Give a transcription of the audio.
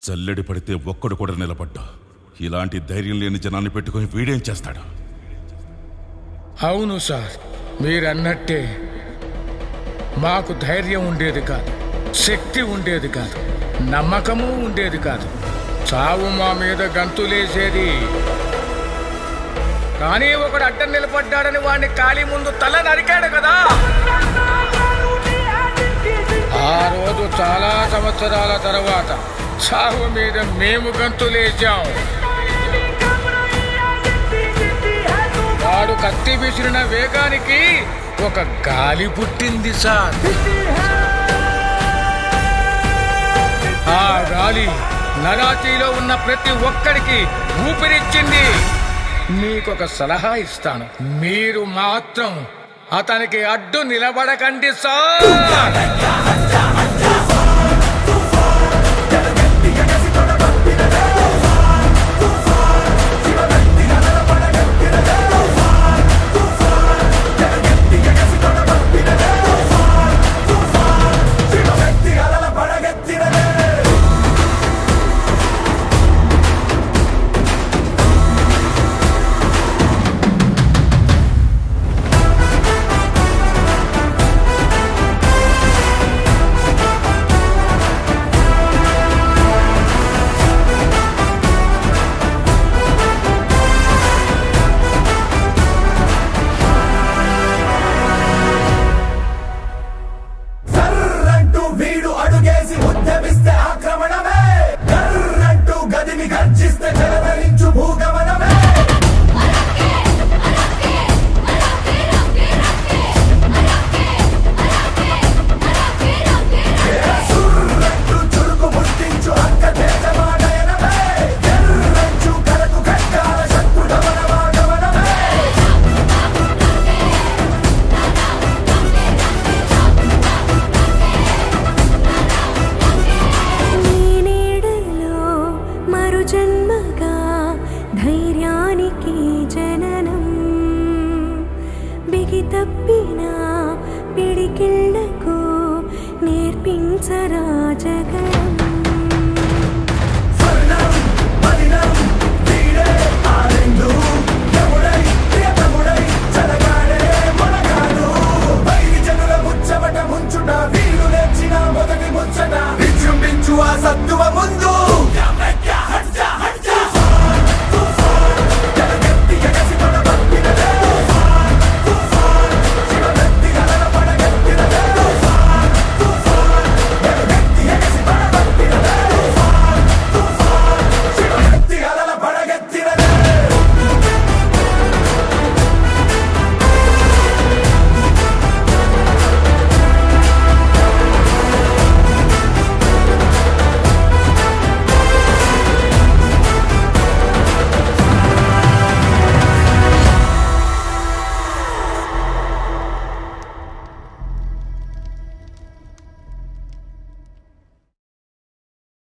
జల్లెడి పడితే ఒక్కడు కూడా నిలబడ్డా ఇలాంటి ధైర్యం లేని జనాన్ని పెట్టుకొని వీడేం చేస్తాడు అవును సార్ మీరన్నట్టే మాకు ధైర్యం ఉండేది కాదు శక్తి ఉండేది కాదు నమ్మకము ఉండేది కాదు చావు మా మీద గంతులేసేది కానీ ఒకడు అడ్డం నిలబడ్డాడని వాడిని ఖాళీ ముందు తల నరికాడు కదా ఆ రోజు చాలా సంవత్సరాల తర్వాత చావు మీద మేము గంతులేసాం వాడు కత్తి విసిరిన వేగానికి ఒక గాలి పుట్టింది సార్ ఆ గాలి నరాతీలో ఉన్న ప్రతి ఒక్కడికి ఊపిరిచ్చింది మీకొక సలహా ఇస్తాను మీరు మాత్రం అతనికి అడ్డు నిలబడకండి సార్ సర్రంటూ వీడు అడుగేసి ఉద్యమిస్తే ఆక్రమణమే కర్రంటూ గదిని గర్జిస్తే జలధరించు భూగమనమే సుర్రంటూ చురుకు ముట్టించు అక్క తేజమాడయనమే ఎర్రంచు కరకు కట్టాల శత్రు గమనమాగమనమే నేనేడలో మరు జన్మగా ధైర్యానికి జననం బిగి తప్పిన పిడికిళ్లకు నేర్పించరా జగన్